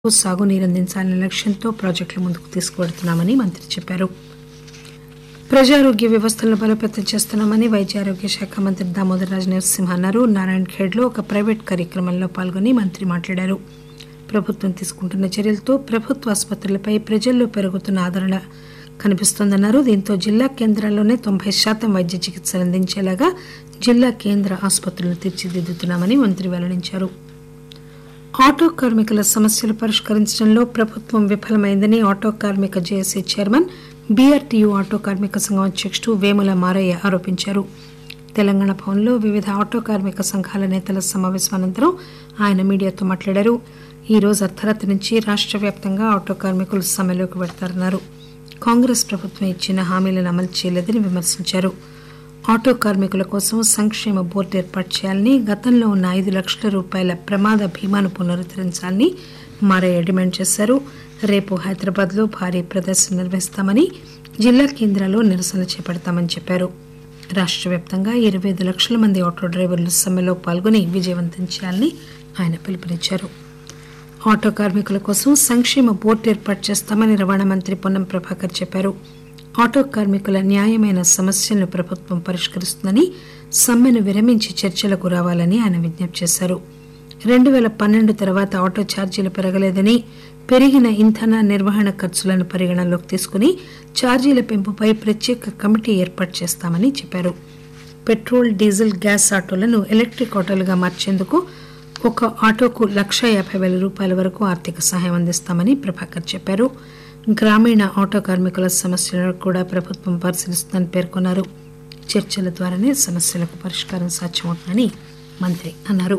సాగునీరు అందించాలనే లక్ష్యంతో ప్రాజెక్టులు ముందుకు తీసుకువెడుతున్నామని మంత్రి చెప్పారు ప్రజారోగ్య వ్యవస్థలను బలోపేతం చేస్తున్నామని వైద్య ఆరోగ్య శాఖ మంత్రి దామోదర్ రాజ నరసింహ అన్నారు నారాయణ్ ఖేడ్లో ఒక ప్రైవేట్ కార్యక్రమంలో పాల్గొని మంత్రి మాట్లాడారు ప్రభుత్వం తీసుకుంటున్న చర్యలతో ప్రభుత్వ ఆసుపత్రులపై ప్రజల్లో పెరుగుతున్న ఆదరణ కనిపిస్తోందన్నారు దీంతో జిల్లా కేంద్రాల్లోనే తొంభై శాతం వైద్య చికిత్సలు అందించేలాగా జిల్లా కేంద్ర ఆసుపత్రులను తీర్చిదిద్దుతున్నామని మంత్రి వెల్లడించారు ఆటో కార్మికుల సమస్యలు పరిష్కరించడంలో ప్రభుత్వం విఫలమైందని ఆటో కార్మిక జేఏసీ చైర్మన్ బీఆర్టీయూ ఆటో కార్మిక సంఘం అధ్యక్షుడు వేముల మారయ్య ఆరోపించారు తెలంగాణ భవన్లో వివిధ ఆటో కార్మిక సంఘాల నేతల సమావేశం అనంతరం ఆయన మీడియాతో మాట్లాడారు ఈ రోజు అర్ధరాత్రి నుంచి రాష్ట్ర వ్యాప్తంగా ఆటో కార్మికులు సమ్మెలోకి పెడతారన్నారు కాంగ్రెస్ ప్రభుత్వం ఇచ్చిన హామీలను అమలు చేయలేదని విమర్శించారు ఆటో కార్మికుల కోసం సంక్షేమ బోర్డు ఏర్పాటు చేయాలని గతంలో ఉన్న ఐదు లక్షల రూపాయల ప్రమాద బీమాను పునరుద్దరించాలని మారయ్య డిమాండ్ చేశారు రేపు హైదరాబాద్ లో భారీ ప్రదర్శన నిర్వహిస్తామని జిల్లా కేంద్రాల్లో నిరసనలు చేపడతామని చెప్పారు రాష్ట్ర వ్యాప్తంగా ఇరవై ఐదు లక్షల మంది ఆటో డ్రైవర్లు సమ్మెలో పాల్గొని విజయవంతం చేయాలని ఆయన పిలుపునిచ్చారు ఆటో కార్మికుల కోసం సంక్షేమ బోర్డు ఏర్పాటు చేస్తామని రవాణా మంత్రి పొన్నం ప్రభాకర్ చెప్పారు ఆటో కార్మికుల న్యాయమైన సమస్యలను ప్రభుత్వం పరిష్కరిస్తుందని సమ్మెను విరమించి చర్చలకు రావాలని ఆయన విజ్ఞప్తి చేశారు రెండు పేల పన్నెండు తర్వాత ఆటో ఛార్జీలు పెరగలేదని పెరిగిన ఇంధన నిర్వహణ ఖర్చులను పరిగణనలోకి తీసుకుని ఛార్జీల పెంపుపై ప్రత్యేక కమిటీ ఏర్పాటు చేస్తామని చెప్పారు పెట్రోల్ డీజిల్ గ్యాస్ ఆటోలను ఎలక్ట్రిక్ ఆటోలుగా మార్చేందుకు ఒక ఆటోకు లక్ష యాభై వేల రూపాయల వరకు ఆర్థిక సహాయం అందిస్తామని ప్రభాకర్ చెప్పారు గ్రామీణ ఆటో కార్మికుల సమస్యలను కూడా ప్రభుత్వం పరిశీలిస్తుందని పేర్కొన్నారు చర్చల ద్వారానే సమస్యలకు పరిష్కారం సాధ్యమవుతుందని మంత్రి అన్నారు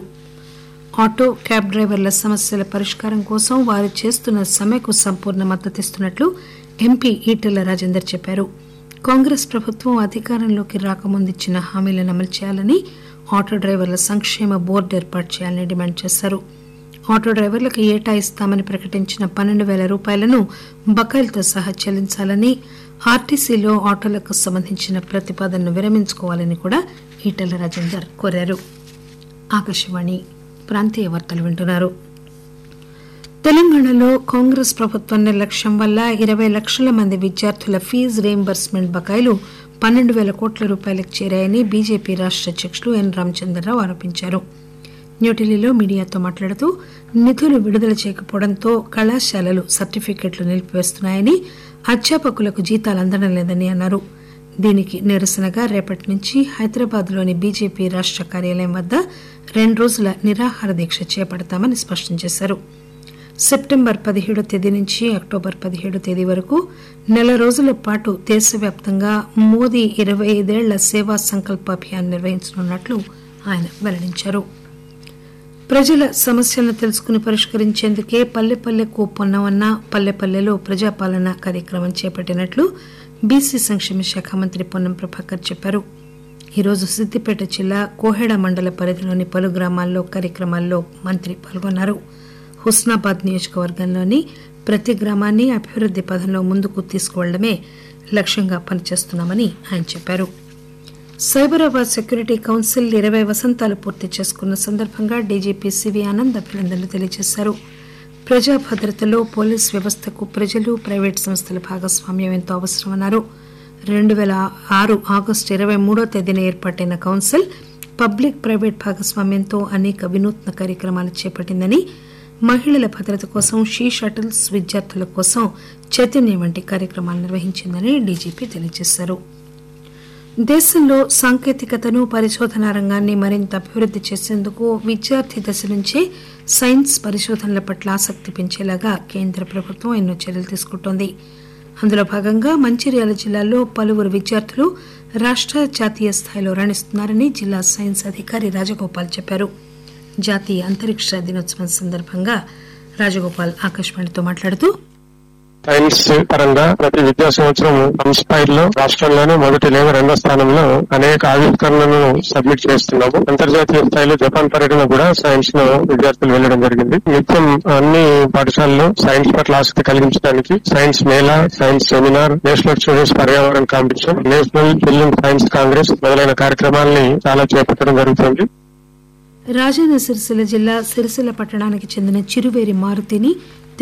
ఆటో క్యాబ్ డ్రైవర్ల సమస్యల పరిష్కారం కోసం వారు చేస్తున్న సమ్మెకు సంపూర్ణ మద్దతిస్తున్నట్లు ఎంపీ ఈటెల రాజేందర్ చెప్పారు కాంగ్రెస్ ప్రభుత్వం అధికారంలోకి రాకముందు ఇచ్చిన హామీలను అమలు చేయాలని ఆటో డ్రైవర్ల సంక్షేమ బోర్డు ఏర్పాటు చేయాలని డిమాండ్ చేశారు ఆటో డ్రైవర్లకు ఏటా ఇస్తామని ప్రకటించిన పన్నెండు వేల రూపాయలను బకాయిలతో సహా చెల్లించాలని ఆర్టీసీలో ఆటోలకు సంబంధించిన ప్రతిపాదనను విరమించుకోవాలని కూడా ఈటెల రాజేందర్ కోరారు ఆకాశవాణి ప్రాంతీయ వార్తలు వింటున్నారు తెలంగాణలో కాంగ్రెస్ ప్రభుత్వం నిర్లక్ష్యం వల్ల ఇరవై లక్షల మంది విద్యార్థుల ఫీజు రీయింబర్స్మెంట్ బకాయిలు పన్నెండు వేల కోట్ల రూపాయలకు చేరాయని బీజేపీ రాష్ట్ర అధ్యక్షులు ఎన్ రామచంద్రరావు ఆరోపించారు న్యూఢిల్లీలో మీడియాతో మాట్లాడుతూ నిధులు విడుదల చేయకపోవడంతో కళాశాలలు సర్టిఫికెట్లు నిలిపివేస్తున్నాయని అధ్యాపకులకు జీతాలు అందడం లేదని అన్నారు దీనికి నిరసనగా రేపటి నుంచి హైదరాబాద్లోని బీజేపీ రాష్ట్ర కార్యాలయం వద్ద రెండు రోజుల నిరాహార దీక్ష చేపడతామని స్పష్టం చేశారు సెప్టెంబర్ పదిహేడో తేదీ నుంచి అక్టోబర్ పదిహేడో తేదీ వరకు నెల రోజుల పాటు దేశవ్యాప్తంగా మోదీ ఇరవై ఐదేళ్ల సేవా సంకల్ప అభియాన్ నిర్వహించనున్నట్లు ఆయన వెల్లడించారు ప్రజల సమస్యలను తెలుసుకుని పరిష్కరించేందుకే పల్లె పల్లెకు పొన్నవన్న పల్లె పల్లెలో ప్రజాపాలన కార్యక్రమం చేపట్టినట్లు బీసీ సంక్షేమ శాఖ మంత్రి పొన్నం ప్రభాకర్ చెప్పారు ఈరోజు సిద్దిపేట జిల్లా కోహెడ మండల పరిధిలోని పలు గ్రామాల్లో కార్యక్రమాల్లో మంత్రి పాల్గొన్నారు హుస్నాబాద్ నియోజకవర్గంలోని ప్రతి గ్రామాన్ని అభివృద్ది పథంలో ముందుకు తీసుకువెళ్లడమే లక్ష్యంగా పనిచేస్తున్నామని ఆయన చెప్పారు సైబరాబాద్ సెక్యూరిటీ కౌన్సిల్ ఇరవై వసంతాలు పూర్తి చేసుకున్న సందర్భంగా డీజీపీ సివి ఆనంద్ అభినందనలు తెలియజేశారు ప్రజా భద్రతలో పోలీస్ వ్యవస్థకు ప్రజలు ప్రైవేట్ సంస్థల భాగస్వామ్యం ఎంతో అవసరమన్నారు రెండు పేల ఆరు ఆగస్టు ఇరవై మూడో తేదీన ఏర్పాటైన కౌన్సిల్ పబ్లిక్ ప్రైవేట్ భాగస్వామ్యంతో అనేక వినూత్న కార్యక్రమాలు చేపట్టిందని మహిళల భద్రత కోసం షీ షటిల్స్ విద్యార్థుల కోసం చైతన్యం వంటి కార్యక్రమాలు నిర్వహించిందని డీజీపీ తెలియజేశారు దేశంలో సాంకేతికతను పరిశోధనా రంగాన్ని మరింత అభివృద్ది చేసేందుకు విద్యార్థి దశ నుంచే సైన్స్ పరిశోధనల పట్ల ఆసక్తి పెంచేలాగా కేంద్ర ప్రభుత్వం ఎన్నో చర్యలు తీసుకుంటోంది అందులో భాగంగా మంచిర్యాల జిల్లాలో పలువురు విద్యార్థులు రాష్ట్ర జాతీయ స్థాయిలో రాణిస్తున్నారని జిల్లా సైన్స్ అధికారి రాజగోపాల్ చెప్పారు జాతీయ అంతరిక్ష దినోత్సవం సందర్భంగా రాజగోపాల్ ఆకాశవాణితో మాట్లాడుతూ సైన్స్ పరంగా ప్రతి విద్యా సంవత్సరం ఇన్స్పైర్ లో రాష్ట్రంలోనే మొదటి లేదా రెండో స్థానంలో అనేక ఆవిష్కరణలను సబ్మిట్ చేస్తున్నాము అంతర్జాతీయ స్థాయిలో జపాన్ పర్యటన కూడా సైన్స్ లో విద్యార్థులు వెళ్లడం జరిగింది నిత్యం అన్ని పాఠశాలలో సైన్స్ పట్ల ఆసక్తి కలిగించడానికి science mela science seminar national students పర్యావరణ competition national children science congress మొదలైన కార్యక్రమాలని చాలా చేపట్టడం జరుగుతుంది రాజన్న సిరిసిల్ల జిల్లా సిరిసిల్ల పట్టణానికి చెందిన చిరువేరి మారుతిని